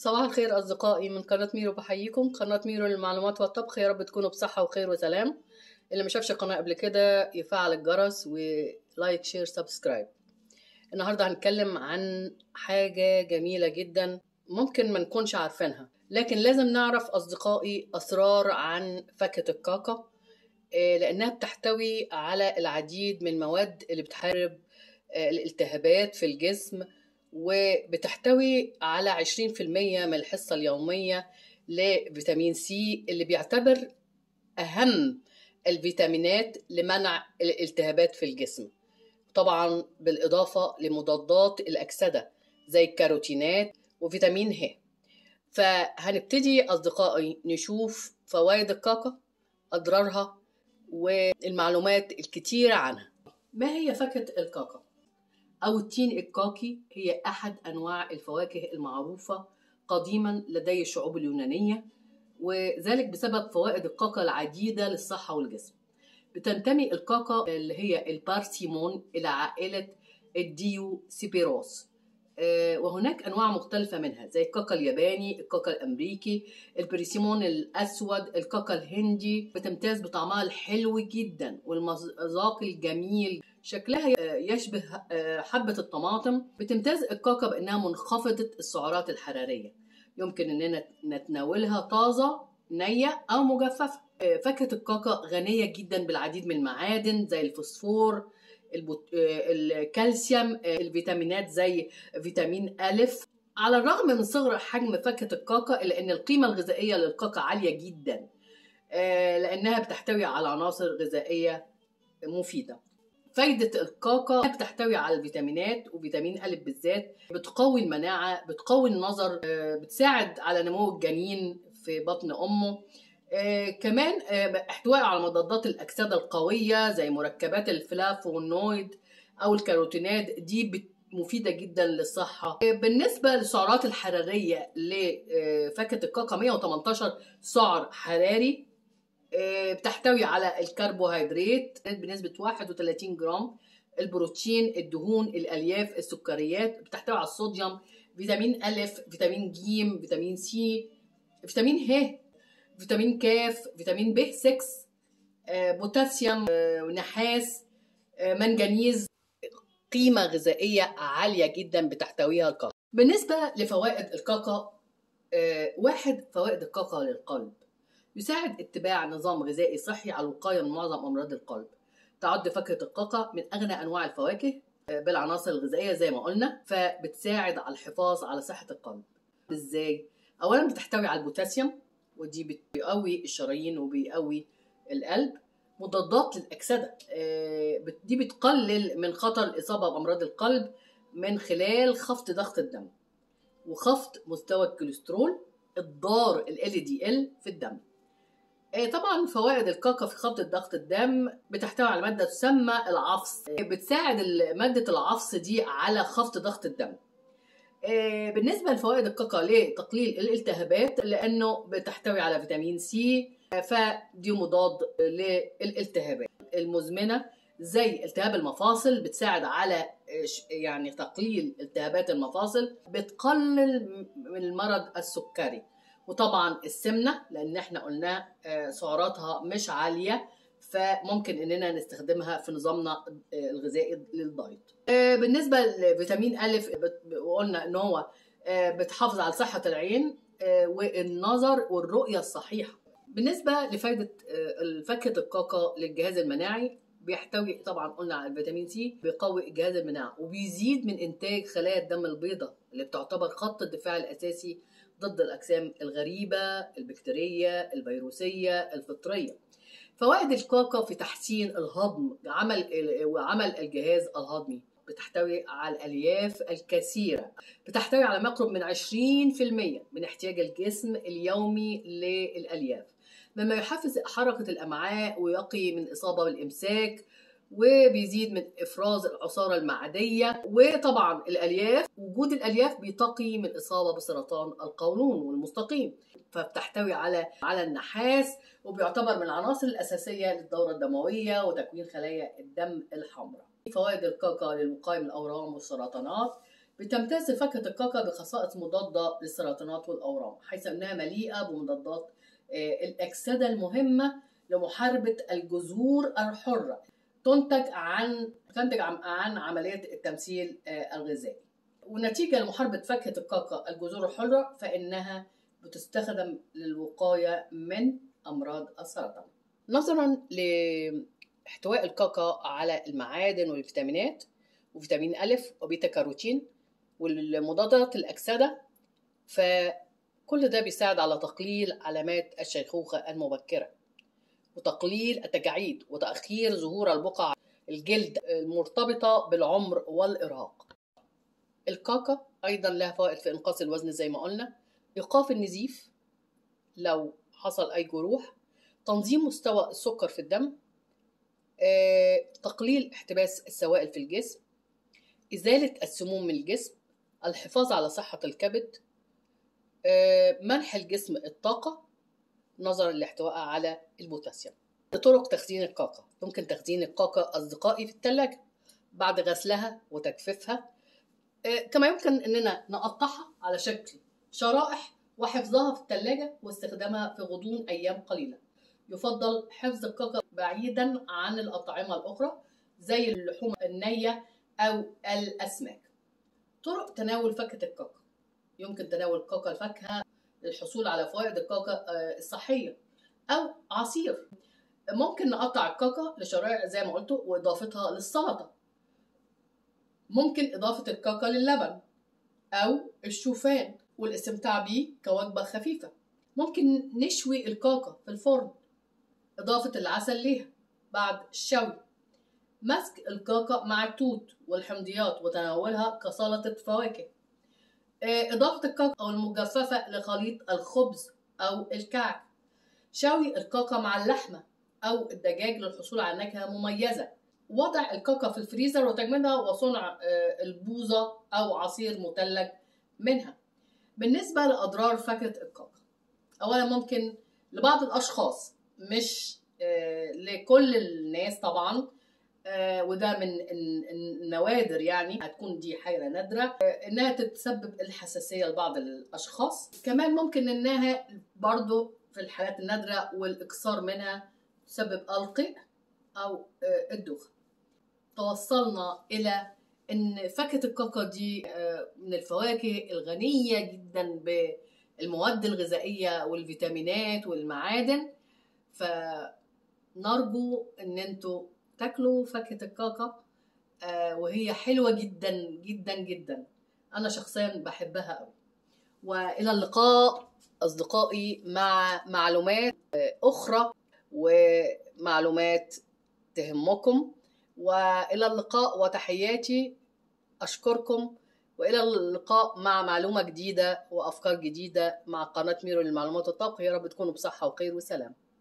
صباح الخير أصدقائي من قناة ميرو بحييكم قناة ميرو للمعلومات والطبخ يا رب تكونوا بصحة وخير وسلام اللي ما شافش القناة قبل كده يفعل الجرس ولايك شير سبسكرايب النهاردة هنتكلم عن حاجة جميلة جدا ممكن ما نكونش عارفينها لكن لازم نعرف أصدقائي أسرار عن فاكهة الكاكا آه، لأنها بتحتوي على العديد من المواد اللي بتحارب آه، الالتهابات في الجسم وبتحتوي على 20% من الحصة اليومية لفيتامين سي اللي بيعتبر أهم الفيتامينات لمنع الالتهابات في الجسم طبعا بالإضافة لمضادات الأكسدة زي الكاروتينات وفيتامين ه فهنبتدي أصدقائي نشوف فوائد الكاكا أضرارها والمعلومات الكتيرة عنها ما هي فاكهة الكاكا؟ أو التين الكاكي هي أحد أنواع الفواكه المعروفة قديما لدي الشعوب اليونانية وذلك بسبب فوائد الكاكا العديدة للصحة والجسم بتنتمي الكاكا اللي هي البارسيمون إلى عائلة الديو سيبيروس آه، وهناك انواع مختلفه منها زي الكاكا الياباني الكاكا الامريكي البريسيمون الاسود الكاكا الهندي بتمتاز بطعمها الحلو جدا والمذاق الجميل شكلها يشبه آه، حبة الطماطم بتمتاز الكاكا بأنها منخفضة السعرات الحرارية يمكن أننا نتناولها طازة نية أو مجففة آه، فاكهة الكاكا غنية جدا بالعديد من المعادن زي الفوسفور البوت... الكالسيوم الفيتامينات زي فيتامين ألف على الرغم من صغر حجم فاكهة الكاكا إلا أن القيمة الغذائية للكاكا عالية جدا آه، لأنها بتحتوي على عناصر غذائية مفيدة فايدة الكاكا بتحتوي على الفيتامينات وفيتامين أ بالذات بتقوي المناعة بتقوي النظر آه، بتساعد على نمو الجنين في بطن أمه آه كمان آه احتوائه على مضادات الأكسدة القوية زي مركبات الفلافونويد أو الكاروتينات دي مفيدة جدا للصحة آه بالنسبة للسعرات الحرارية لفاكهة الكاكا 118 سعر حراري بتحتوي على الكربوهيدرات بنسبة 31 جرام البروتين الدهون الألياف السكريات بتحتوي على الصوديوم فيتامين أ فيتامين ج فيتامين سي فيتامين ه فيتامين ك فيتامين ب 6 بوتاسيوم نحاس منجنيز قيمة غذائية عالية جدا بتحتويها الكاكا بالنسبة لفوائد الكاكا واحد فوائد الكاكا للقلب يساعد اتباع نظام غذائي صحي على الوقاية من معظم أمراض القلب تعد فاكهة الكاكا من أغنى أنواع الفواكه بالعناصر الغذائية زي ما قلنا فبتساعد على الحفاظ على صحة القلب إزاي؟ أولا بتحتوي على البوتاسيوم ودي بيقوي الشرايين وبيقوي القلب مضادات للأكسدة دي بتقلل من خطر الإصابة بأمراض القلب من خلال خفض ضغط الدم وخفض مستوى الكوليسترول الضار ال LDL في الدم طبعا فوائد الكاكا في خفض ضغط الدم بتحتوي على ماده تسمى العفص بتساعد ماده العفص دي على خفض ضغط الدم بالنسبه لفوائد الكاكا لتقليل الالتهابات لانه بتحتوي على فيتامين سي فدي مضاد للالتهابات المزمنه زي التهاب المفاصل بتساعد على يعني تقليل التهابات المفاصل بتقلل من المرض السكري وطبعا السمنه لان احنا قلنا سعراتها مش عاليه فممكن اننا نستخدمها في نظامنا الغذائي للدايت بالنسبه لفيتامين ا قلنا ان هو بتحافظ على صحه العين والنظر والرؤيه الصحيحه بالنسبه لفائده فاكهه الكاكا للجهاز المناعي بيحتوي طبعا قلنا على الفيتامين سي بيقوي الجهاز المناعي وبيزيد من انتاج خلايا الدم البيضاء اللي بتعتبر خط الدفاع الاساسي ضد الأجسام الغريبة البكتيرية الفيروسية الفطرية فوائد الكاكا في تحسين الهضم عمل وعمل الجهاز الهضمي بتحتوي على الألياف الكثيرة بتحتوي على ما يقرب من 20% من احتياج الجسم اليومي للألياف مما يحفز حركة الأمعاء ويقي من إصابة بالإمساك وبيزيد من افراز العصاره المعديه وطبعا الالياف وجود الالياف بيتقي من الاصابه بسرطان القولون والمستقيم فبتحتوي على على النحاس وبيعتبر من العناصر الاساسيه للدوره الدمويه وتكوين خلايا الدم الحمراء فوائد الكاكا للوقايه من الاورام والسرطانات بتمتاز فاكهة الكاكا بخصائص مضادة للسرطانات والأورام حيث أنها مليئة بمضادات آه، الأكسدة المهمة لمحاربة الجذور الحرة تنتج عن تنتج عن, عن عملية التمثيل آه، الغذائي ونتيجة لمحاربة فاكهة الكاكا الجذور الحرة فإنها بتستخدم للوقاية من أمراض السرطان نظرا لاحتواء الكاكا على المعادن والفيتامينات وفيتامين أ وبيتا كاروتين والمضادات الأكسدة فكل ده بيساعد على تقليل علامات الشيخوخة المبكرة وتقليل التجاعيد وتأخير ظهور البقع الجلد المرتبطة بالعمر والإرهاق الكاكا أيضا لها فوائد في إنقاص الوزن زي ما قلنا إيقاف النزيف لو حصل أي جروح تنظيم مستوى السكر في الدم آه، تقليل احتباس السوائل في الجسم إزالة السموم من الجسم الحفاظ على صحة الكبد آه، منح الجسم الطاقة نظرا لاحتوائها على البوتاسيوم طرق تخزين الكاكا يمكن تخزين الكاكا أصدقائي في الثلاجة بعد غسلها وتجفيفها آه، كما يمكن أننا نقطعها على شكل شرائح وحفظها في الثلاجة واستخدامها في غضون أيام قليلة يفضل حفظ الكاكا بعيدا عن الأطعمة الأخرى زي اللحوم النية أو الأسماك طرق تناول فاكهة الكاكا يمكن تناول كاكا الفاكهة للحصول على فوائد الكاكا آه، الصحية أو عصير ممكن نقطع الكاكا لشرائح زي ما قلت وإضافتها للسلطة ممكن إضافة الكاكا للبن أو الشوفان والاستمتاع بيه كوجبة خفيفة ممكن نشوي الكاكا في الفرن إضافة العسل ليها بعد الشوي مسك الكاكا مع التوت والحمضيات وتناولها كسلطة فواكه آه، إضافة الكاكا أو المجففة لخليط الخبز أو الكعك شوي الكاكا مع اللحمة أو الدجاج للحصول على نكهة مميزة وضع الكاكا في الفريزر وتجميدها وصنع آه، البوظة أو عصير مثلج منها بالنسبة لأضرار فاكهة الكاكا أولا ممكن لبعض الأشخاص مش آه، لكل الناس طبعا آه، وده من النوادر يعني هتكون دي حاجه نادره آه، انها تتسبب الحساسيه لبعض الاشخاص كمان ممكن انها برضو في الحالات النادره والاكثار منها تسبب القيء او الدوخه توصلنا الى ان فاكهه الكاكا دي من الفواكه الغنيه جدا بالمواد الغذائيه والفيتامينات والمعادن فنرجو ان انتوا تاكلوا فاكهه الكاكا آه وهي حلوه جدا جدا جدا انا شخصيا بحبها قوي والى اللقاء اصدقائي مع معلومات اخرى ومعلومات تهمكم والى اللقاء وتحياتي اشكركم والى اللقاء مع معلومه جديده وافكار جديده مع قناه ميرو للمعلومات والطبخ يا رب تكونوا بصحه وخير وسلام